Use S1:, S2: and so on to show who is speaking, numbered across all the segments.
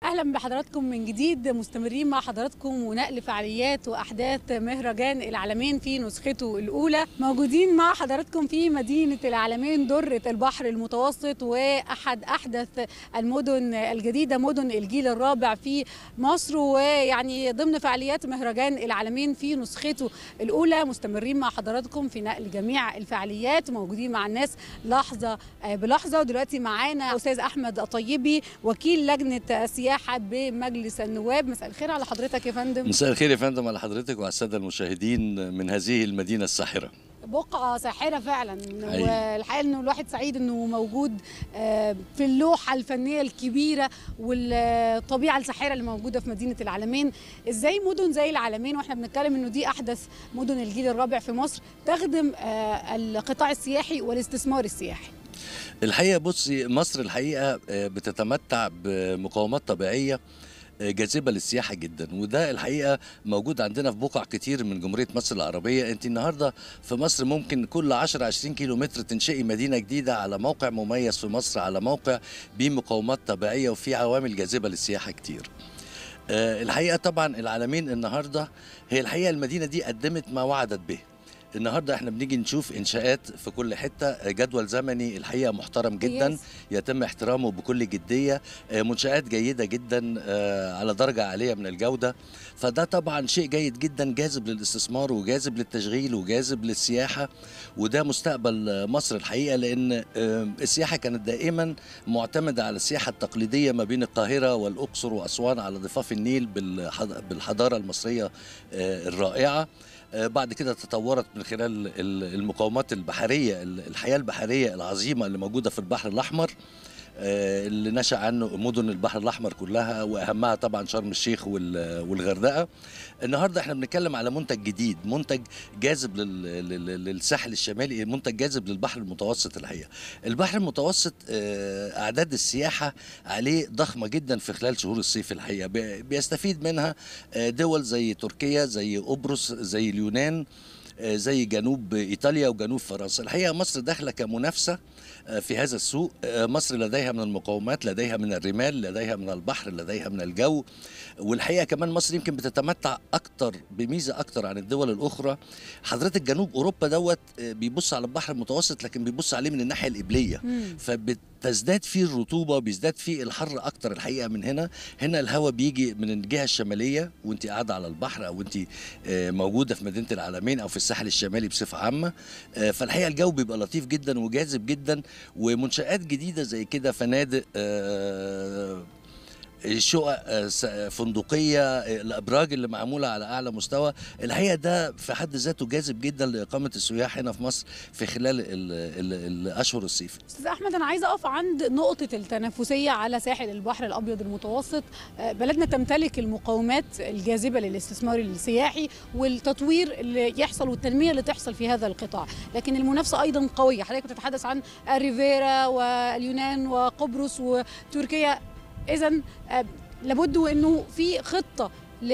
S1: اهلا بحضراتكم من جديد مستمرين مع حضراتكم ونقل فعاليات واحداث مهرجان العالمين في نسخته الاولى موجودين مع حضراتكم في مدينه العالمين دره البحر المتوسط واحد احدث المدن الجديده مدن الجيل الرابع في مصر ويعني ضمن فعاليات مهرجان العالمين في نسخته الاولى مستمرين مع حضراتكم في نقل جميع الفعاليات موجودين مع الناس لحظه بلحظه ودلوقتي معانا استاذ احمد طيبي وكيل لجنه السياحه بمجلس النواب مساء الخير على حضرتك يا فندم
S2: مساء الخير يا فندم على حضرتك وعلى الساده المشاهدين من هذه المدينه الساحره
S1: بقعة ساحرة فعلا
S2: أيوة.
S1: والحقيقة انه الواحد سعيد انه موجود آه، في اللوحة الفنية الكبيرة والطبيعة الساحرة اللي موجودة في مدينة العالمين ازاي مدن زي العالمين واحنا بنتكلم انه دي احدث مدن الجيل الرابع في مصر تخدم آه، القطاع السياحي والاستثمار السياحي
S2: الحقيقه بصي مصر الحقيقه آه، بتتمتع بمقومات طبيعيه آه، جاذبه للسياحه جدا وده الحقيقه موجود عندنا في بقع كتير من جمهوريه مصر العربيه انت النهارده في مصر ممكن كل 10 20 كيلو متر تنشئي مدينه جديده على موقع مميز في مصر على موقع بمقومات طبيعيه وفي عوامل جاذبه للسياحه كتير آه، الحقيقه طبعا العالمين النهارده هي الحقيقه المدينه دي قدمت ما وعدت به النهارده احنا بنيجي نشوف انشاءات في كل حته جدول زمني الحقيقه محترم جدا
S1: مميز.
S2: يتم احترامه بكل جديه آه، منشات جيده جدا آه، على درجه عاليه من الجوده فده طبعا شيء جيد جدا جاذب للاستثمار وجاذب للتشغيل وجاذب للسياحه وده مستقبل آه، مصر الحقيقه لان آه، السياحه كانت دائما معتمده على السياحه التقليديه ما بين القاهره والاقصر واسوان على ضفاف النيل بالحض- بالحضاره المصريه آه، الرائعه آه، بعد كده تطورت من خلال ال- المقاومات البحريه ال- الحياه البحريه العظيمه اللي موجوده في البحر الاحمر آه، اللي نشا عنه مدن البحر الاحمر كلها واهمها طبعا شرم الشيخ وال- والغردقه النهارده احنا بنتكلم على منتج جديد منتج جاذب لل- لل- للساحل الشمالي منتج جاذب للبحر المتوسط الحقيقه البحر المتوسط آه، اعداد السياحه عليه ضخمه جدا في خلال شهور الصيف الحقيقه بي- بيستفيد منها آه، دول زي تركيا زي قبرص زي اليونان آه، زي جنوب ايطاليا وجنوب فرنسا الحقيقه مصر داخله كمنافسه آه، في هذا السوق آه، مصر لديها من المقومات لديها من الرمال لديها من البحر لديها من الجو والحقيقه كمان مصر يمكن بتتمتع اكتر بميزه اكتر عن الدول الاخرى حضرتك جنوب اوروبا دوت آه، بيبص على البحر المتوسط لكن بيبص عليه من الناحيه القبليه
S1: مم.
S2: فبتزداد فيه الرطوبه بيزداد فيه الحر اكتر الحقيقه من هنا هنا الهواء بيجي من الجهه الشماليه وانت قاعده على البحر او انت آه، موجوده في مدينه العالمين او في الساحل الشمالي بصفه عامه آه، فالحقيقه الجو بيبقى لطيف جدا وجاذب جدا ومنشات جديده زي كده فنادق آه، شقق آه، س- فندقيه آه، الابراج اللي معموله على اعلى مستوى الحقيقه ده في حد ذاته جاذب جدا لاقامه السياح هنا في مصر في خلال ال ال الاشهر الصيف
S1: استاذ احمد انا عايزه اقف عند نقطه التنافسيه على ساحل البحر الابيض المتوسط آه، بلدنا تمتلك المقومات الجاذبه للاستثمار السياحي والتطوير اللي يحصل والتنميه اللي تحصل في هذا القطاع لكن المنافسه ايضا قويه حضرتك بتتحدث عن الريفيرا واليونان وقبرص وتركيا اذا لابد وانه في خطه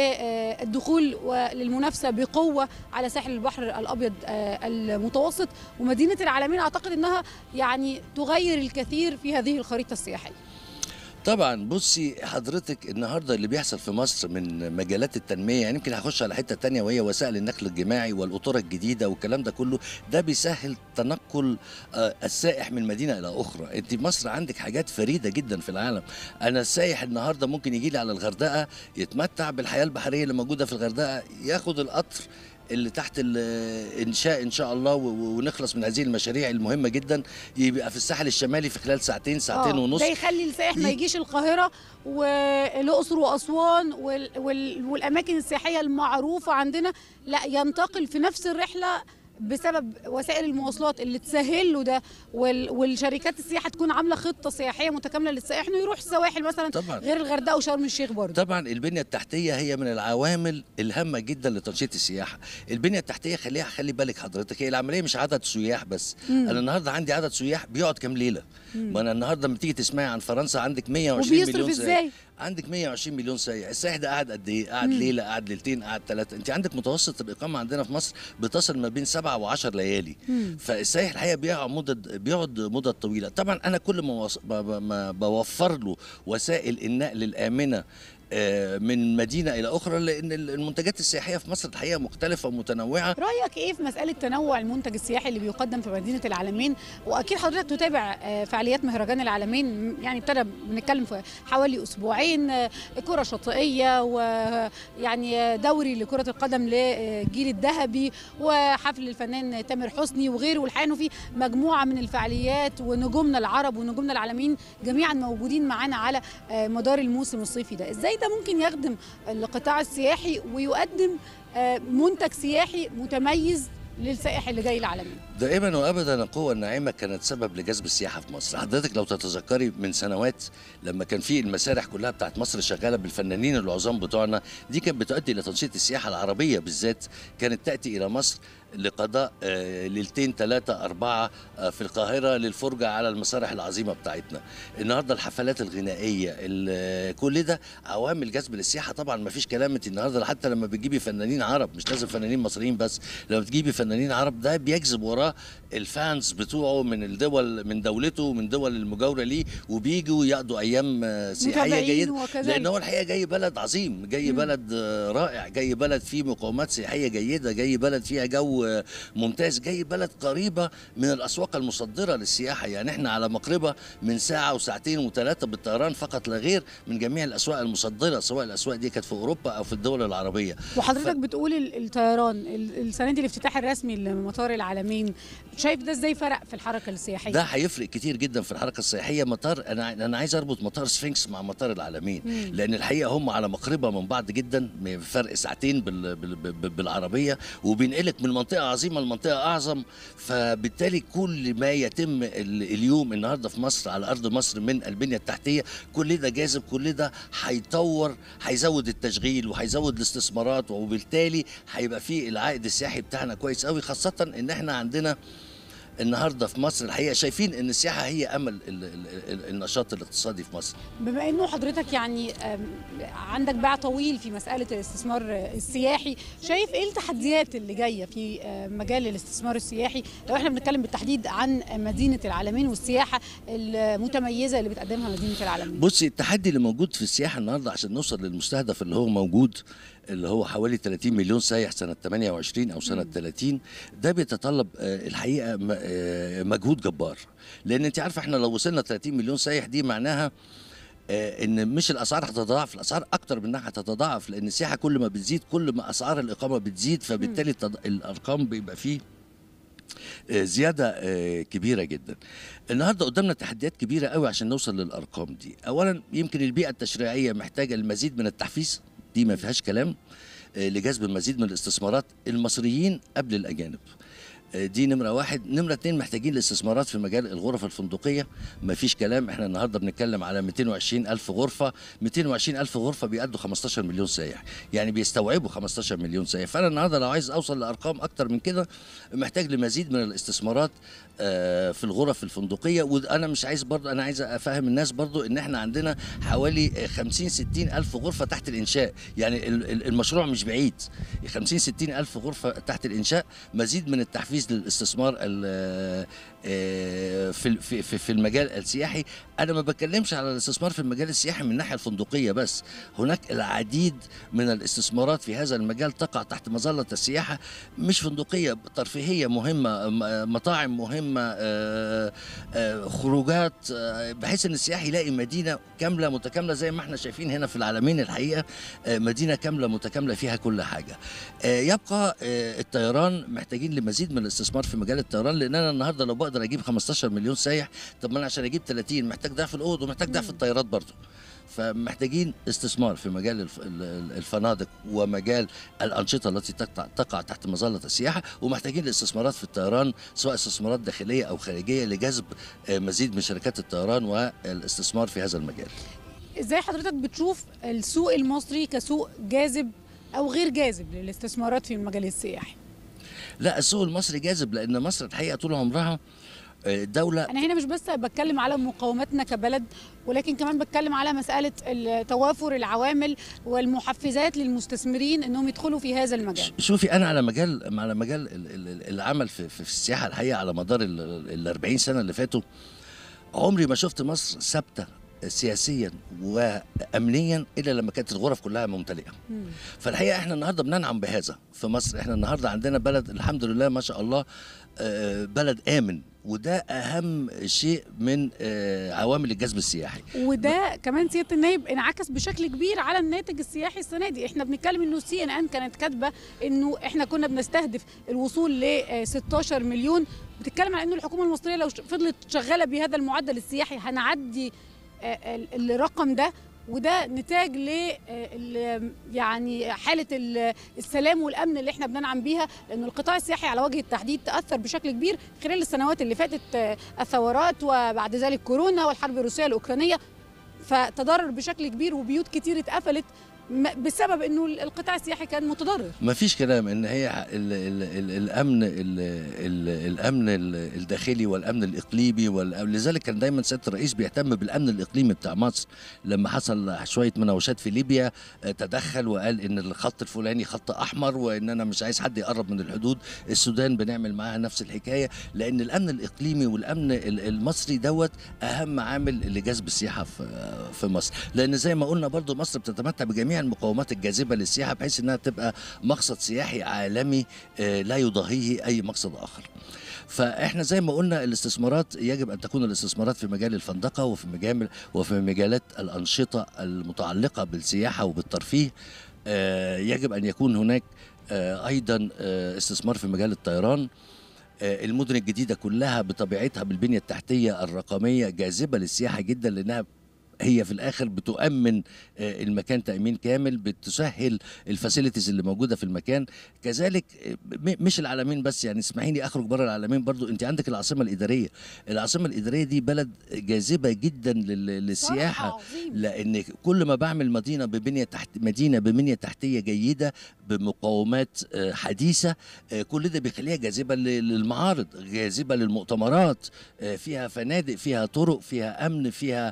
S1: للدخول وللمنافسه بقوه على ساحل البحر الابيض آه، المتوسط ومدينه العالمين اعتقد انها يعني تغير الكثير في هذه الخريطه السياحيه
S2: طبعا بصي حضرتك النهارده اللي بيحصل في مصر من مجالات التنميه يعني يمكن هخش على حته تانية وهي وسائل النقل الجماعي والقطوره الجديده والكلام ده كله ده بيسهل تنقل آه، السائح من مدينه الى اخرى انت مصر عندك حاجات فريده جدا في العالم انا السائح النهارده ممكن يجي لي على الغردقه يتمتع بالحياه البحريه اللي موجوده في الغردقه ياخد القطر اللي تحت الانشاء ان شاء الله و- و- ونخلص من هذه المشاريع المهمه جدا يبقى في الساحل الشمالي في خلال ساعتين ساعتين
S1: آه،
S2: ونص
S1: ده يخلي السائح ما
S2: ي-
S1: يجيش القاهره والاقصر واسوان وال... وال... والاماكن السياحيه المعروفه عندنا لا ينتقل في نفس الرحله بسبب وسائل المواصلات اللي تسهل له ده وال... والشركات السياحه تكون عامله خطه سياحيه متكامله للسائح انه يروح السواحل مثلا
S2: طبعا
S1: غير الغردقه وشرم الشيخ برضه
S2: طبعا البنيه التحتيه هي من العوامل الهامه جدا لتنشيط السياحه البنيه التحتيه خليها خلي بالك حضرتك هي العمليه مش عدد سياح بس
S1: مم.
S2: انا النهارده عندي عدد سياح بيقعد كام ليله
S1: مم.
S2: ما انا النهارده لما تيجي تسمعي عن فرنسا عندك 120
S1: وبيصرف
S2: مليون سائح
S1: ازاي
S2: عندك 120 مليون سايح السائح ده قاعد قد ايه قاعد
S1: مم.
S2: ليله قاعد ليلتين قاعد ثلاثه انت عندك متوسط الاقامه عندنا في مصر بتصل ما بين سبعة وعشر ليالي
S1: مم.
S2: فالسائح الحقيقه بيقعد مدد بيقعد مدد طويله طبعا انا كل ما, وص... ما- ما ما بوفر له وسائل النقل الامنه آه، من مدينه الى اخرى لان المنتجات السياحيه في مصر الحقيقه مختلفه ومتنوعه
S1: رايك ايه في مساله تنوع المنتج السياحي اللي بيقدم في مدينه العالمين واكيد حضرتك تتابع آه، فعاليات مهرجان العالمين يعني ابتدى بنتكلم في حوالي اسبوعين آه، كره شاطئيه ويعني دوري لكره القدم للجيل الذهبي وحفل الفنان تامر حسني وغيره والحقيقه انه في مجموعه من الفعاليات ونجومنا العرب ونجومنا العالمين جميعا موجودين معانا على آه، مدار الموسم الصيفي ده ازاي ده ممكن يخدم القطاع السياحي ويقدم آه، منتج سياحي متميز للسائح اللي جاي العالمين
S2: دائما وابدا القوه الناعمه كانت سبب لجذب السياحه في مصر حضرتك لو تتذكري من سنوات لما كان في المسارح كلها بتاعت مصر شغاله بالفنانين العظام بتوعنا دي كانت بتؤدي الى تنشيط السياحه العربيه بالذات كانت تاتي الى مصر لقضاء آه، ليلتين ثلاثة أربعة آه، في القاهرة للفرجة على المسارح العظيمة بتاعتنا النهاردة الحفلات الغنائية ال- كل ده عوامل جذب للسياحة طبعا ما فيش كلام انت النهاردة حتى لما بتجيبي فنانين عرب مش لازم فنانين مصريين بس لما بتجيبي فنانين عرب ده بيجذب وراه الفانز بتوعه من الدول من دولته ومن دول المجاورة ليه وبيجوا يقضوا أيام آه، سياحية
S1: متابعين
S2: جيدة
S1: وكذلك.
S2: لأن هو الحقيقة جاي بلد عظيم جاي
S1: مم.
S2: بلد آه، رائع جاي بلد فيه مقومات سياحية جيدة جاي بلد فيها جو آه، ممتاز جاي بلد قريبة من الأسواق المصدرة للسياحة يعني احنا على مقربة من ساعة وساعتين وثلاثة بالطيران فقط لا غير من جميع الأسواق المصدرة سواء الأسواق دي كانت في أوروبا أو في الدول العربية
S1: وحضرتك بتقول ال- الطيران ال- السنه دي الافتتاح الرسمي لمطار العالمين شايف ده ازاي فرق في الحركه السياحيه
S2: ده هيفرق كتير جدا في الحركه السياحيه مطار انا انا عايز اربط مطار سفنكس مع مطار العالمين
S1: مم.
S2: لان الحقيقه هم على مقربه من بعض جدا فرق ساعتين بال بال بال بالعربيه وبينقلك من منطقه عظيمه لمنطقه اعظم فبالتالي كل ما يتم ال- اليوم النهارده في مصر على ارض مصر من البنيه التحتيه كل ده جاذب كل ده هيطور هيزود التشغيل وهيزود الاستثمارات وبالتالي هيبقى فيه العائد السياحي بتاعنا كويس قوي خاصه ان احنا عندنا النهارده في مصر الحقيقه شايفين ان السياحه هي امل ال ال ال النشاط الاقتصادي في مصر
S1: بما انه حضرتك يعني آم، عندك باع طويل في مساله الاستثمار السياحي شايف ايه التحديات اللي جايه في آه، مجال الاستثمار السياحي لو احنا بنتكلم بالتحديد عن مدينه العالمين والسياحه المتميزه اللي بتقدمها مدينه العالمين
S2: بصي التحدي اللي موجود في السياحه النهارده عشان نوصل للمستهدف اللي هو موجود اللي هو حوالي 30 مليون سايح سنه 28 او سنه 30 ده بيتطلب آه، الحقيقه م- آه، مجهود جبار لان انت عارفه احنا لو وصلنا 30 مليون سايح دي معناها آه، ان مش الاسعار هتتضاعف الاسعار اكتر منها هتتضاعف لان السياحه كل ما بتزيد كل ما اسعار الاقامه بتزيد فبالتالي التض- الارقام بيبقى فيه آه، زياده آه، كبيره جدا النهارده قدامنا تحديات كبيره قوي عشان نوصل للارقام دي اولا يمكن البيئه التشريعيه محتاجه المزيد من التحفيز دي ما فيهاش كلام آه، لجذب المزيد من الاستثمارات المصريين قبل الاجانب آه، دي نمره واحد نمره اتنين محتاجين الاستثمارات في مجال الغرف الفندقيه ما فيش كلام احنا النهارده بنتكلم على 220 الف غرفه 220 الف غرفه بيأدوا 15 مليون سائح يعني بيستوعبوا 15 مليون سائح فانا النهارده لو عايز اوصل لارقام اكتر من كده محتاج لمزيد من الاستثمارات آه، في الغرف الفندقيه وانا مش عايز برضه انا عايز افهم الناس برضه ان احنا عندنا حوالي آه، 50 60 الف غرفه تحت الانشاء يعني ال- ال- المشروع مش بعيد 50 60 الف غرفه تحت الانشاء مزيد من التحفيز للاستثمار ال- آه، في ال- في في- في المجال السياحي انا ما بتكلمش على الاستثمار في المجال السياحي من الناحيه الفندقيه بس هناك العديد من الاستثمارات في هذا المجال تقع تحت مظله السياحه مش فندقيه ترفيهيه مهمه م- مطاعم مهمه آه، آه، خروجات آه، بحيث ان السياح يلاقي مدينه كامله متكامله زي ما احنا شايفين هنا في العالمين الحقيقه آه، مدينه كامله متكامله فيها كل حاجه آه، يبقى آه، الطيران محتاجين لمزيد من الاستثمار في مجال الطيران لان انا النهارده لو بقدر اجيب 15 مليون سايح طب ما انا عشان اجيب 30 محتاج ضعف الاوض ومحتاج ضعف الطيارات برضه فمحتاجين استثمار في مجال الف- ال- ال- الفنادق ومجال الانشطه التي تقع, تقع تحت مظله السياحه ومحتاجين الاستثمارات في الطيران سواء استثمارات داخليه او خارجيه لجذب آه، مزيد من شركات الطيران والاستثمار في هذا المجال.
S1: ازاي حضرتك بتشوف السوق المصري كسوق جاذب او غير جاذب للاستثمارات في المجال السياحي
S2: لا السوق المصري جاذب لان مصر الحقيقه طول عمرها آه، الدوله
S1: انا هنا مش بس بتكلم على مقاومتنا كبلد ولكن كمان بتكلم على مساله ال- توافر العوامل والمحفزات للمستثمرين انهم يدخلوا في هذا المجال
S2: شوفي انا على مجال على مجال ال- ال- العمل في, في في السياحه الحقيقه على مدار ال ال 40 سنه اللي فاتوا عمري ما شفت مصر ثابته سياسيا وامنيا الا لما كانت الغرف كلها ممتلئه
S1: مم.
S2: فالحقيقه احنا النهارده بننعم بهذا في مصر احنا النهارده عندنا بلد الحمد لله ما شاء الله آه، بلد امن وده اهم شيء من آه، عوامل الجذب السياحي
S1: وده كمان سياده النائب انعكس بشكل كبير على الناتج السياحي السنه دي احنا بنتكلم انه سي ان ان كانت كاتبه انه احنا كنا بنستهدف الوصول ل 16 مليون بتتكلم على انه الحكومه المصريه لو ش- فضلت شغاله بهذا المعدل السياحي هنعدي آه، ال- الرقم ده وده نتاج ل آه، ال- يعني حاله ال- السلام والامن اللي احنا بننعم بيها لان القطاع السياحي على وجه التحديد تاثر بشكل كبير خلال السنوات اللي فاتت آه، الثورات وبعد ذلك كورونا والحرب الروسيه الاوكرانيه فتضرر بشكل كبير وبيوت كتير اتقفلت م- بسبب انه القطاع السياحي كان متضرر
S2: ما فيش كلام ان هي ال ال ال الامن ال ال الامن ال- الداخلي والامن الاقليمي وال- لذلك كان دايما سياده الرئيس بيهتم بالامن الاقليمي بتاع مصر لما حصل شويه مناوشات في ليبيا آه، تدخل وقال ان الخط الفلاني خط احمر وان انا مش عايز حد يقرب من الحدود السودان بنعمل معاها نفس الحكايه لان الامن الاقليمي والامن ال- المصري دوت اهم عامل لجذب السياحه في في مصر لان زي ما قلنا برضو مصر بتتمتع بجميع المقومات الجاذبه للسياحه بحيث انها تبقى مقصد سياحي عالمي آه، لا يضاهيه اي مقصد اخر فاحنا زي ما قلنا الاستثمارات يجب ان تكون الاستثمارات في مجال الفندقه وفي مجال وفي مجالات الانشطه المتعلقه بالسياحه وبالترفيه آه، يجب ان يكون هناك آه، ايضا آه، استثمار في مجال الطيران آه، المدن الجديده كلها بطبيعتها بالبنيه التحتيه الرقميه جاذبه للسياحه جدا لانها هي في الاخر بتؤمن آه، المكان تامين كامل بتسهل الفاسيلتيز اللي موجوده في المكان كذلك آه، م- مش العالمين بس يعني اسمحي لي اخرج بره العالمين برضو انت عندك العاصمه الاداريه العاصمه الاداريه دي بلد جاذبه جدا لل- للسياحه
S1: صراحة عظيم.
S2: لان كل ما بعمل مدينه ببنيه تحت مدينه ببنيه تحتيه جيده بمقومات آه، حديثه آه، كل ده بيخليها جاذبه ل- للمعارض جاذبه للمؤتمرات آه، فيها فنادق فيها طرق فيها امن فيها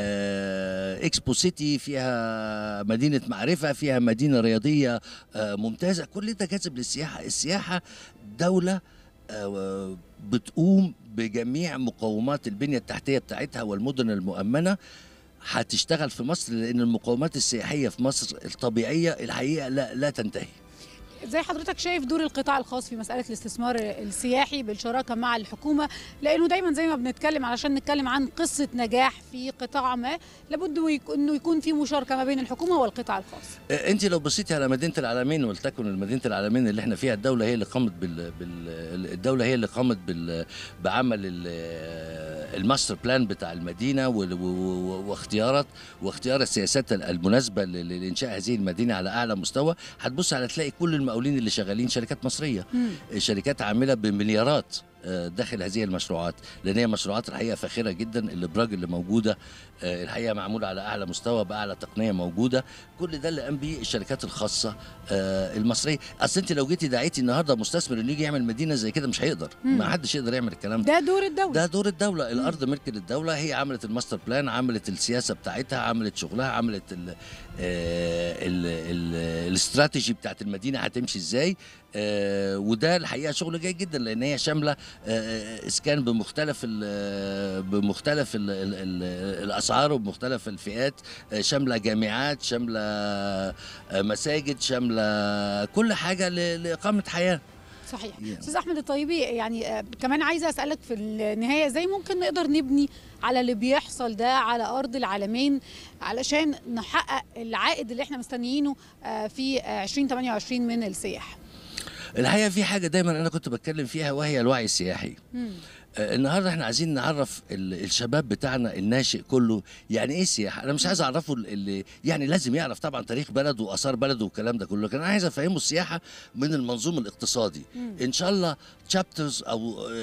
S2: آه، اكسبو سيتي فيها مدينه معرفه فيها مدينه رياضيه آه، ممتازه كل ده جاذب للسياحه السياحه دوله آه، بتقوم بجميع مقومات البنيه التحتيه بتاعتها والمدن المؤمنه هتشتغل في مصر لان المقومات السياحيه في مصر الطبيعيه الحقيقه لا لا تنتهي
S1: زي حضرتك شايف دور القطاع الخاص في مسألة الاستثمار السياحي بالشراكة مع الحكومة لأنه دايما زي ما بنتكلم علشان نتكلم عن قصة نجاح في قطاع ما لابد ويك- أنه يكون في مشاركة ما بين الحكومة والقطاع الخاص
S2: آه، انت لو بصيتي على مدينه العالمين ولتكن مدينه العالمين اللي احنا فيها الدوله هي اللي قامت بال, بال الدوله هي اللي قامت بال بعمل ال- الماستر بلان بتاع المدينه وال- و- و- واختيارات واختيار السياسات المناسبه ل- لانشاء هذه المدينه على اعلى مستوى هتبص على تلاقي كل المقاولين اللي شغالين شركات مصريه
S1: مم.
S2: شركات عامله بمليارات آه، داخل هذه المشروعات لان هي مشروعات الحقيقه فاخره جدا الابراج اللي موجوده آه، الحقيقه معموله على اعلى مستوى باعلى تقنيه موجوده كل ده اللي قام بيه الشركات الخاصه آه، المصريه اصل انت لو جيتي دعيتي النهارده مستثمر انه يجي يعمل مدينه زي كده مش هيقدر
S1: مم.
S2: ما حدش يقدر يعمل الكلام ده
S1: ده دور الدولة
S2: ده دور الدولة الأرض ملك للدولة هي عملت الماستر بلان عملت السياسة بتاعتها عملت شغلها عملت ال ال ال الاستراتيجي بتاعت المدينة هتمشي ازاي آه، وده الحقيقة شغل جيد جدا لأن هي شاملة آه، إسكان بمختلف ال بمختلف ال ال ال الأسعار وبمختلف الفئات آه، شاملة جامعات شاملة آه، مساجد شاملة كل حاجة ل- لإقامة حياة
S1: صحيح
S2: Yeah.
S1: استاذ احمد الطيبي يعني آه، كمان عايزه اسالك في النهايه ازاي ممكن نقدر نبني على اللي بيحصل ده على ارض العالمين علشان نحقق العائد اللي احنا مستنيينه آه، في آه، 2028 من السياحه
S2: الحقيقة في حاجة دايما أنا كنت بتكلم فيها وهي الوعي السياحي
S1: مم.
S2: آه، النهارده احنا عايزين نعرف ال- الشباب بتاعنا الناشئ كله يعني ايه سياحه انا مش عايز اعرفه ال- اللي يعني لازم يعرف طبعا تاريخ بلده واثار بلده والكلام ده كله لكن انا عايز افهمه السياحه من المنظوم الاقتصادي
S1: مم.
S2: ان شاء الله تشابترز او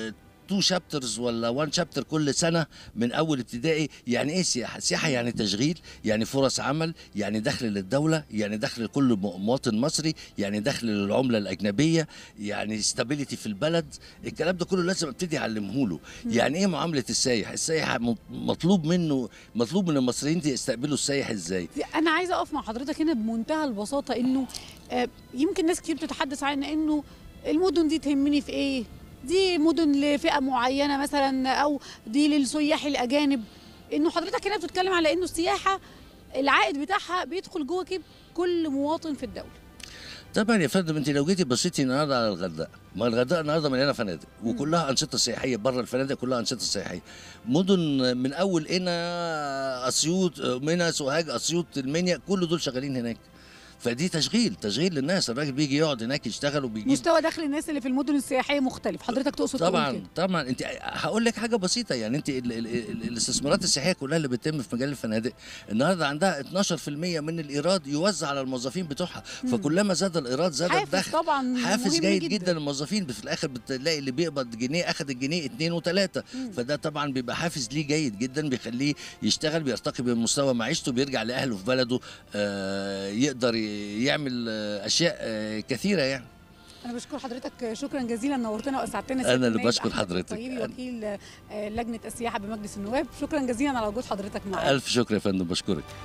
S2: تو شابترز ولا وان شابتر كل سنه من اول ابتدائي يعني ايه سياحه سياحه يعني تشغيل يعني فرص عمل يعني دخل للدوله يعني دخل لكل م- مواطن مصري يعني دخل للعمله الاجنبيه يعني ستابيليتي في البلد الكلام ده كله لازم ابتدي اعلمه له يعني ايه معامله السايح السايح م- مطلوب منه مطلوب من المصريين دي يستقبلوا السايح ازاي
S1: انا عايزه اقف مع حضرتك هنا بمنتهى البساطه انه آه، يمكن ناس كتير بتتحدث عن انه المدن دي تهمني في ايه دي مدن لفئه معينه مثلا او دي للسياح الاجانب انه حضرتك هنا بتتكلم على انه السياحه العائد بتاعها بيدخل جوه كيب كل مواطن في الدوله
S2: طبعا يا فندم انت لو جيتي بصيتي النهارده على الغردقه ما الغردقه النهارده مليانه فنادق وكلها انشطه سياحيه بره الفنادق كلها انشطه سياحيه مدن من اول هنا اسيوط منى سوهاج اسيوط المنيا كل دول شغالين هناك فدي تشغيل تشغيل للناس الراجل بيجي يقعد هناك يشتغل وبيجيب
S1: مستوى دخل الناس اللي في المدن السياحيه مختلف حضرتك تقصد تقول
S2: طبعا
S1: كده
S2: طبعا انت هقول لك حاجه بسيطه يعني انت ال ال ال الاستثمارات السياحيه كلها اللي بتتم في مجال الفنادق النهارده عندها 12% من الايراد يوزع على الموظفين بتوعها فكلما زاد الايراد زاد
S1: حافز
S2: الدخل
S1: طبعا
S2: حافز
S1: مهم
S2: جيد
S1: جدا,
S2: جدا للموظفين في الاخر بتلاقي اللي بيقبض جنيه اخذ الجنيه اتنين وتلاته
S1: مم.
S2: فده طبعا بيبقى حافز ليه جيد جدا بيخليه يشتغل بيرتقي بمستوى معيشته بيرجع لاهله في بلده آه يقدر ي- يعمل آه اشياء آه كثيره يعني
S1: انا بشكر حضرتك شكرا جزيلا نورتنا واسعدتنا
S2: أنا اللي
S1: النائب
S2: بشكر
S1: أحمد
S2: حضرتك.
S1: الطيبي
S2: أنا-
S1: وكيل آه، لجنه السياحه بمجلس النواب شكرا جزيلا على وجود حضرتك معانا
S2: الف شكر يا فندم بشكرك